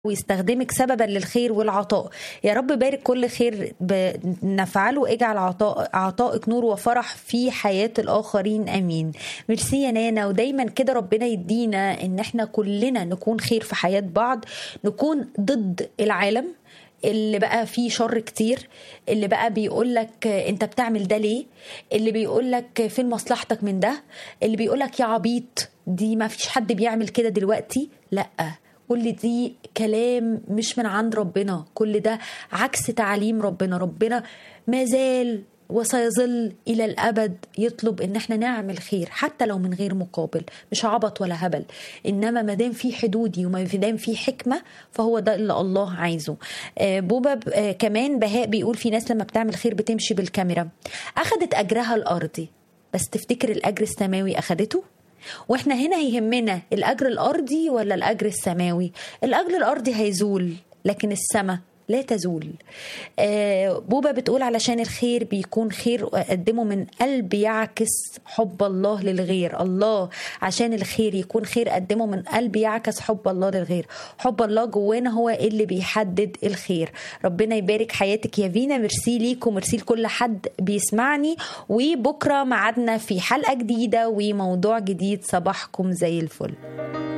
ويستخدمك سببا للخير والعطاء يا رب بارك كل خير نفعله اجعل عطاء عطائك نور وفرح في حياة الآخرين أمين ميرسي يا نانا ودايما كده ربنا يدينا إن احنا كلنا نكون خير في حياة بعض نكون ضد العالم اللي بقى فيه شر كتير اللي بقى بيقول لك انت بتعمل ده ليه اللي بيقول لك فين مصلحتك من ده اللي بيقول لك يا عبيط دي ما فيش حد بيعمل كده دلوقتي لا كل دي كلام مش من عند ربنا كل ده عكس تعاليم ربنا ربنا ما زال وسيظل الى الابد يطلب ان احنا نعمل خير حتى لو من غير مقابل مش عبط ولا هبل انما ما دام في حدودي وما دام في حكمه فهو ده اللي الله عايزه آه بوبا آه كمان بهاء بيقول في ناس لما بتعمل خير بتمشي بالكاميرا اخذت اجرها الارضي بس تفتكر الاجر السماوي اخدته واحنا هنا يهمنا الاجر الارضي ولا الاجر السماوي الاجر الارضي هيزول لكن السماء لا تزول آه بوبا بتقول علشان الخير بيكون خير قدمه من قلب يعكس حب الله للغير الله عشان الخير يكون خير قدمه من قلب يعكس حب الله للغير حب الله جوانا هو اللي بيحدد الخير ربنا يبارك حياتك يا فينا ميرسي ليكم ميرسي لكل حد بيسمعني وبكره ميعادنا في حلقه جديده وموضوع جديد صباحكم زي الفل